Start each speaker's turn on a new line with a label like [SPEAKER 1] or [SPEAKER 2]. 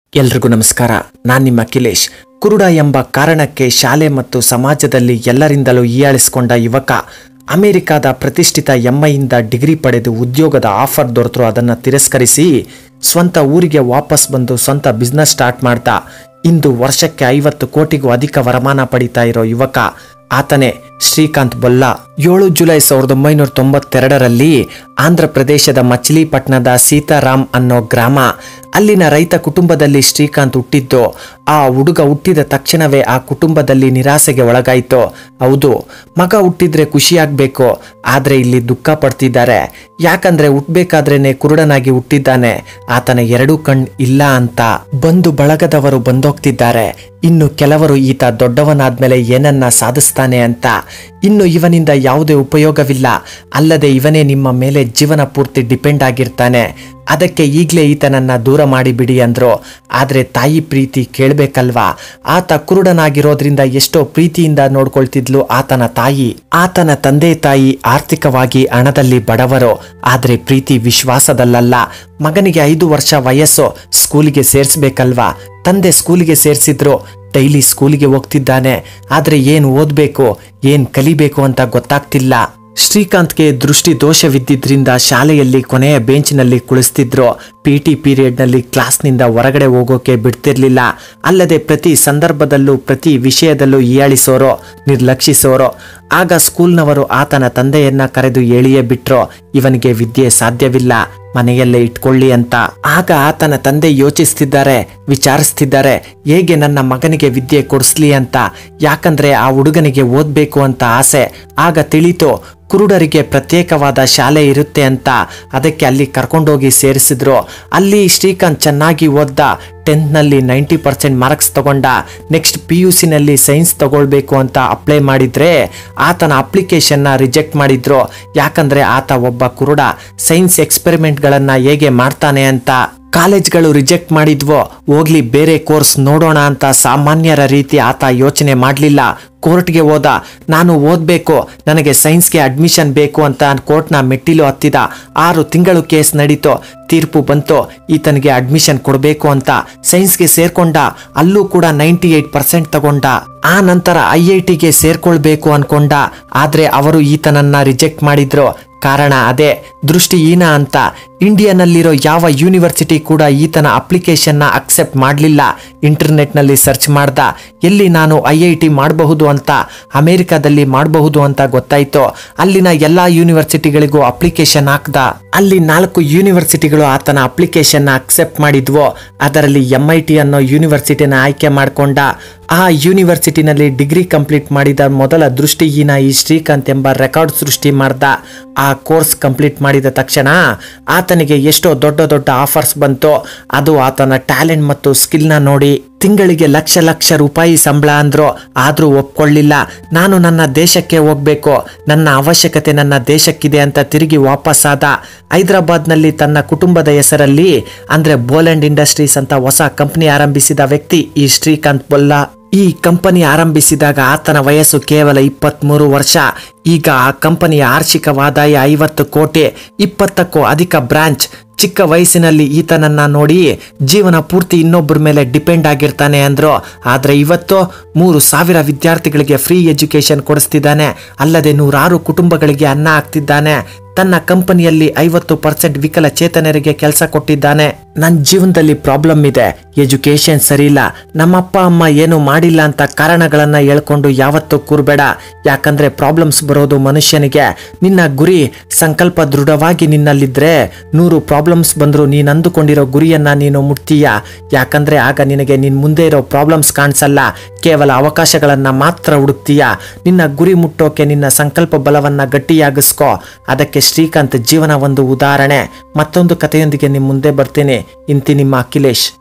[SPEAKER 1] ಎಲ್ರಿಗೂ ನಮಸ್ಕಾರ ನಾನು ನಿಮ್ಮ ಅಖಿಲೇಶ್ ಕುರುಡ ಎಂಬ ಕಾರಣಕ್ಕೆ ಶಾಲೆ ಮತ್ತು ಸಮಾಜದಲ್ಲಿ ಎಲ್ಲರಿಂದಲೂ ಹೀಯಾಳಿಸಿಕೊಂಡ ಯುವಕ ಅಮೆರಿಕಾದ ಪ್ರತಿಷ್ಠಿತ ಎಂಐಯಿಂದ ಡಿಗ್ರಿ ಪಡೆದು ಉದ್ಯೋಗದ ಆಫರ್ ದೊರೆತರೂ ಅದನ್ನು ತಿರಸ್ಕರಿಸಿ ಸ್ವಂತ ಊರಿಗೆ ವಾಪಸ್ ಬಂದು ಸ್ವಂತ ಬಿಸ್ನೆಸ್ ಸ್ಟಾರ್ಟ್ ಮಾಡ್ತಾ ಇಂದು ವರ್ಷಕ್ಕೆ ಐವತ್ತು ಕೋಟಿಗೂ ಅಧಿಕ ವರಮಾನ ಪಡಿತಾ ಇರೋ ಯುವಕ ಆತನೇ ಶ್ರೀಕಾಂತ್ ಬೊಲ್ಲ ಏಳು ಜುಲೈ ಸಾವಿರದ ಒಂಬೈನೂರ ತೊಂಬತ್ತೆರಡರಲ್ಲಿ ಆಂಧ್ರ ಪ್ರದೇಶದ ಮಚಿಲಿಪಟ್ಟಣದ ಸೀತಾರಾಮ್ ಅನ್ನೋ ಗ್ರಾಮ ಅಲ್ಲಿನ ರೈತ ಕುಟುಂಬದಲ್ಲಿ ಶ್ರೀಕಾಂತ್ ಹುಟ್ಟಿದ್ದು ಆ ಹುಡುಗ ಹುಟ್ಟಿದ ತಕ್ಷಣವೇ ಆ ಕುಟುಂಬದಲ್ಲಿ ನಿರಾಸೆಗೆ ಒಳಗಾಯಿತು ಹೌದು ಮಗ ಹುಟ್ಟಿದ್ರೆ ಖುಷಿಯಾಗಬೇಕು ಆದರೆ ಇಲ್ಲಿ ದುಃಖ ಪಡ್ತಿದ್ದಾರೆ ಯಾಕಂದ್ರೆ ಹುಟ್ಟಬೇಕಾದ್ರೇನೆ ಕುರುಡನಾಗಿ ಹುಟ್ಟಿದ್ದಾನೆ ಆತನ ಎರಡೂ ಕಣ್ ಇಲ್ಲ ಅಂತ ಬಂದು ಬಳಗದವರು ಬಂದೋಗ್ತಿದ್ದಾರೆ ಇನ್ನು ಕೆಲವರು ಈತ ದೊಡ್ಡವನಾದ್ಮೇಲೆ ಏನನ್ನ ಸಾಧಿಸ್ತಾನೆ ಅಂತ ಇನ್ನು ಇವನಿಂದ ಯಾವುದೇ ಉಪಯೋಗವಿಲ್ಲ ಅಲ್ಲದೆ ಇವನೇ ನಿಮ್ಮ ಮೇಲೆ ಜೀವನ ಪೂರ್ತಿ ಡಿಪೆಂಡ್ ಆಗಿರ್ತಾನೆ ಅದಕ್ಕೆ ಈಗಲೇ ಈತನನ್ನ ದೂರ ಮಾಡಿಬಿಡಿ ಅಂದ್ರು ಆದ್ರೆ ತಾಯಿ ಪ್ರೀತಿ ಕೇಳಬೇಕಲ್ವಾ ಆತ ಕುರುಡನಾಗಿರೋದ್ರಿಂದ ಎಷ್ಟೋ ಪ್ರೀತಿಯಿಂದ ನೋಡ್ಕೊಳ್ತಿದ್ಲು ಆತನ ತಾಯಿ ಆತನ ತಂದೆ ತಾಯಿ ಆರ್ಥಿಕವಾಗಿ ಹಣದಲ್ಲಿ ಬಡವರು ಆದ್ರೆ ಪ್ರೀತಿ ವಿಶ್ವಾಸದಲ್ಲಲ್ಲ ಮಗನಿಗೆ ಐದು ವರ್ಷ ವಯಸ್ಸು ಸ್ಕೂಲಿಗೆ ಸೇರಿಸ್ಬೇಕಲ್ವಾ ತಂದೆ ಸ್ಕೂಲಿಗೆ ಸೇರಿಸಿದ್ರು ಡೈಲಿ ಸ್ಕೂಲಿಗೆ ಹೋಗ್ತಿದ್ದಾನೆ ಆದ್ರೆ ಏನ್ ಓದ್ಬೇಕು ಏನ್ ಕಲಿಬೇಕು ಅಂತ ಗೊತ್ತಾಗ್ತಿಲ್ಲ ಶ್ರೀಕಾಂತ್ಗೆ ದೃಷ್ಟಿ ದೋಷವಿದ್ದಿದ್ರಿಂದ ಶಾಲೆಯಲ್ಲಿ ಕೊನೆಯ ಬೆಂಚ್ನಲ್ಲಿ ಕುಳಿಸ್ತಿದ್ರು ಪಿ ಟಿ ಪೀರಿಯಡ್ನಲ್ಲಿ ಕ್ಲಾಸ್ನಿಂದ ಹೊರಗಡೆ ಹೋಗೋಕೆ ಬಿಡ್ತಿರ್ಲಿಲ್ಲ ಅಲ್ಲದೆ ಪ್ರತಿ ಸಂದರ್ಭದಲ್ಲೂ ಪ್ರತಿ ವಿಷಯದಲ್ಲೂ ಹೀಯಾಳಿಸೋರೋ ನಿರ್ಲಕ್ಷಿಸೋರೋ ಆಗ ಸ್ಕೂಲ್ನವರು ಆತನ ತಂದೆಯನ್ನ ಕರೆದು ಹೇಳಿಯೇ ಬಿಟ್ರು ಇವನಿಗೆ ವಿದ್ಯೆ ಸಾಧ್ಯವಿಲ್ಲ ಮನೆಯಲ್ಲೇ ಇಟ್ಕೊಳ್ಳಿ ಅಂತ ಆಗ ಆತನ ತಂದೆ ಯೋಚಿಸ್ತಿದ್ದಾರೆ ವಿಚಾರಿಸ್ತಿದ್ದಾರೆ ಹೇಗೆ ನನ್ನ ಮಗನಿಗೆ ವಿದ್ಯೆ ಕೊಡಿಸ್ಲಿ ಅಂತ ಯಾಕಂದ್ರೆ ಆ ಹುಡುಗನಿಗೆ ಓದ್ಬೇಕು ಅಂತ ಆಸೆ ಆಗ ತಿಳಿತು ಕುರುಡರಿಗೆ ಪ್ರತ್ಯೇಕವಾದ ಶಾಲೆ ಇರುತ್ತೆ ಅಂತ ಅದಕ್ಕೆ ಅಲ್ಲಿ ಕರ್ಕೊಂಡೋಗಿ ಸೇರಿಸಿದ್ರು ಅಲ್ಲಿ ಶ್ರೀಕಾಂತ್ ಚೆನ್ನಾಗಿ ಓದ್ದ ಟೆಂತ್ನಲ್ಲಿ ನೈಂಟಿ ಪರ್ಸೆಂಟ್ ಮಾರ್ಕ್ಸ್ ತಗೊಂಡ ನೆಕ್ಸ್ಟ್ ಪಿ ಯು ಸಿನಲ್ಲಿ ಸೈನ್ಸ್ ತಗೊಳ್ಬೇಕು ಅಂತ ಅಪ್ಲೈ ಮಾಡಿದ್ರೆ ಆತನ ಅಪ್ಲಿಕೇಶನ್ನ ರಿಜೆಕ್ಟ್ ಮಾಡಿದ್ರು ಯಾಕಂದ್ರೆ ಆತ ಒಬ್ಬ ಕುರುಡ ಸೈನ್ಸ್ ಎಕ್ಸ್ಪೆರಿಮೆಂಟ್ಗಳನ್ನ ಹೇಗೆ ಮಾಡ್ತಾನೆ ಅಂತ ಕಾಲೇಜ್ಗಳು ರಿಜೆಕ್ಟ್ ಮಾಡಿದ್ವೋ ಹೋಗ್ಲಿ ಬೇರೆ ಕೋರ್ಸ್ ನೋಡೋಣ ಅಂತ ಸಾಮಾನ್ಯರ ರೀತಿ ಆತ ಯೋಚನೆ ಮಾಡಲಿಲ್ಲ ಕೋರ್ಟ್ಗೆ ಹೋದ ನಾನು ಓದಬೇಕು ನನಗೆ ಸೈನ್ಸ್ಗೆ ಅಡ್ಮಿಷನ್ ಬೇಕು ಅಂತ ಕೋರ್ಟ್ನ ಮೆಟ್ಟಿಲು ಹತ್ತಿದ ಆರು ತಿಂಗಳು ಕೇಸ್ ನಡೀತು ತೀರ್ಪು ಬಂತು ಈತನಿಗೆ ಅಡ್ಮಿಷನ್ ಕೊಡಬೇಕು ಅಂತ ಸೈನ್ಸ್ಗೆ ಸೇರ್ಕೊಂಡ ಅಲ್ಲೂ ಕೂಡ ನೈಂಟಿ ಏಟ್ ಪರ್ಸೆಂಟ್ ತಗೊಂಡ ಆ ನಂತರ ಐ ಐ ಟಿಗೆ ಸೇರ್ಕೊಳ್ಬೇಕು ಅನ್ಕೊಂಡ ಆದ್ರೆ ಅವರು ಈತನನ್ನ ರಿಜೆಕ್ಟ್ ಮಾಡಿದ್ರು ಕಾರಣ ಅದೇ ದೃಷ್ಟಿಹೀನ ಅಂತ ಇಂಡಿಯಾನಲ್ಲಿರೋ ಯಾವ ಯೂನಿವರ್ಸಿಟಿ ಕೂಡ ಈತನ ಅಪ್ಲಿಕೇಶನ್ನ ಅಕ್ಸೆಪ್ಟ್ ಮಾಡಲಿಲ್ಲ ಇಂಟರ್ನೆಟ್ನಲ್ಲಿ ಸರ್ಚ್ ಮಾಡ್ದ ಎಲ್ಲಿ ನಾನು ಐ ಐ ಟಿ ಮಾಡಬಹುದು ಅಂತ ಅಮೆರಿಕಾದಲ್ಲಿ ಮಾಡಬಹುದು ಅಂತ ಗೊತ್ತಾಯ್ತು ಅಲ್ಲಿನ ಎಲ್ಲಾ ಯೂನಿವರ್ಸಿಟಿಗಳಿಗೂ ಅಪ್ಲಿಕೇಶನ್ ಹಾಕ್ದ ಅಲ್ಲಿ ನಾಲ್ಕು ಯೂನಿವರ್ಸಿಟಿಗಳು ಆತನ ಅಪ್ಲಿಕೇಶನ್ನ ಅಕ್ಸೆಪ್ಟ್ ಮಾಡಿದ್ವು ಅದರಲ್ಲಿ ಎಂ ಐ ಟಿ ಅನ್ನೋ ಯೂನಿವರ್ಸಿಟಿನ ಆಯ್ಕೆ ಮಾಡಿಕೊಂಡ ಆ ಯೂನಿವರ್ಸಿಟಿನಲ್ಲಿ ಡಿಗ್ರಿ ಕಂಪ್ಲೀಟ್ ಮಾಡಿದ ಮೊದಲ ದೃಷ್ಟಿಹೀನ ಈ ಶ್ರೀಕಾಂತ್ ಎಂಬ ರೆಕಾರ್ಡ್ ಸೃಷ್ಟಿ ಮಾಡ್ದ ಆ ಕೋರ್ಸ್ ಕಂಪ್ಲೀಟ್ ಮಾಡಿದ ತಕ್ಷಣ ಆತನಿಗೆ ಎಷ್ಟೋ ದೊಡ್ಡ ದೊಡ್ಡ ಆಫರ್ಸ್ ಬಂತು ಅದು ಆತನ ಟ್ಯಾಲೆಂಟ್ ಮತ್ತು ಸ್ಕಿಲ್ನ ನೋಡಿ ತಿಂಗಳಿಗೆ ಲಕ್ಷ ಲಕ್ಷ ರೂಪಾಯಿ ಸಂಬಳ ಅಂದ್ರು ಆದ್ರೂ ಒಪ್ಕೊಳ್ಳಿಲ್ಲ ನಾನು ನನ್ನ ದೇಶಕ್ಕೆ ಹೋಗ್ಬೇಕು ನನ್ನ ಅವಶ್ಯಕತೆ ನನ್ನ ದೇಶಕ್ಕಿದೆ ಅಂತ ತಿರುಗಿ ವಾಪಸ್ಸಾದ ಹೈದರಾಬಾದ್ನಲ್ಲಿ ತನ್ನ ಕುಟುಂಬದ ಹೆಸರಲ್ಲಿ ಅಂದ್ರೆ ಬೋಲೆಂಡ್ ಇಂಡಸ್ಟ್ರೀಸ್ ಅಂತ ಹೊಸ ಕಂಪನಿ ಆರಂಭಿಸಿದ ವ್ಯಕ್ತಿ ಈ ಶ್ರೀಕಾಂತ್ ಬೊಲ್ಲ ಈ ಕಂಪನಿ ಆರಂಭಿಸಿದಾಗ ಆತನ ವಯಸ್ಸು ಕೇವಲ ಇಪ್ಪತ್ಮೂರು ವರ್ಷ ಈಗ ಆ ಕಂಪನಿಯ ವಾರ್ಷಿಕವಾದಾಯ ಐವತ್ತು ಕೋಟಿ ಇಪ್ಪತ್ತಕ್ಕೂ ಅಧಿಕ ಬ್ರಾಂಚ್ ಚಿಕ್ಕ ವಯಸ್ಸಿನಲ್ಲಿ ಈತನನ್ನ ನೋಡಿ ಜೀವನ ಪೂರ್ತಿ ಇನ್ನೊಬ್ಬರ ಮೇಲೆ ಡಿಪೆಂಡ್ ಆಗಿರ್ತಾನೆ ಅಂದ್ರು ಆದ್ರೆ ಇವತ್ತು ಮೂರು ಸಾವಿರ ವಿದ್ಯಾರ್ಥಿಗಳಿಗೆ ಫ್ರೀ ಎಜುಕೇಶನ್ ಕೊಡಿಸ್ತಿದ್ದಾನೆ ಅಲ್ಲದೆ ನೂರಾರು ಕುಟುಂಬಗಳಿಗೆ ಅನ್ನ ಹಾಕ್ತಿದ್ದಾನೆ ತನ್ನ ಕಂಪನಿಯಲ್ಲಿ ಐವತ್ತು ಪರ್ಸೆಂಟ್ ವಿಕಲಚೇತನರಿಗೆ ಕೆಲಸ ಕೊಟ್ಟಿದ್ದಾನೆ ನನ್ನ ಜೀವನದಲ್ಲಿ ಪ್ರಾಬ್ಲಮ್ ಇದೆ ಎಜುಕೇಶನ್ ಸರಿಯಿಲ್ಲ ನಮ್ಮಪ್ಪ ಅಮ್ಮ ಏನು ಮಾಡಿಲ್ಲ ಅಂತ ಕಾರಣಗಳನ್ನ ಹೇಳ್ಕೊಂಡು ಯಾವತ್ತೂ ಕೂರ್ಬೇಡ ಯಾಕಂದ್ರೆ ಪ್ರಾಬ್ಲಮ್ಸ್ ಬರೋದು ಮನುಷ್ಯನಿಗೆ ನಿನ್ನ ಗುರಿ ಸಂಕಲ್ಪ ದೃಢವಾಗಿ ನಿನ್ನಲ್ಲಿದ್ರೆ ನೂರು ಪ್ರಾಬ್ಲಮ್ಸ್ ಬಂದ್ರು ನೀನ್ ಅಂದುಕೊಂಡಿರೋ ಗುರಿಯನ್ನ ನೀನು ಮುಟ್ತೀಯ ಯಾಕಂದ್ರೆ ಆಗ ನಿನಗೆ ನಿನ್ ಮುಂದೆ ಇರೋ ಪ್ರಾಬ್ಲಮ್ಸ್ ಕಾಣಿಸಲ್ಲ ಕೇವಲ ಅವಕಾಶಗಳನ್ನ ಮಾತ್ರ ಹುಡುಕ್ತೀಯ ನಿನ್ನ ಗುರಿ ಮುಟ್ಟೋಕೆ ನಿನ್ನ ಸಂಕಲ್ಪ ಬಲವನ್ನ ಗಟ್ಟಿಯಾಗಿಸ್ಕೋ ಅದಕ್ಕೆ ಶ್ರೀಕಾಂತ್ ಜೀವನ ಒಂದು ಉದಾಹರಣೆ ಮತ್ತೊಂದು ಕಥೆಯೊಂದಿಗೆ ನಿಮ್ಮ ಮುಂದೆ ಬರ್ತೀನಿ ಇಂತಿ ನಿಮ್ಮ ಅಖಿಲೇಶ್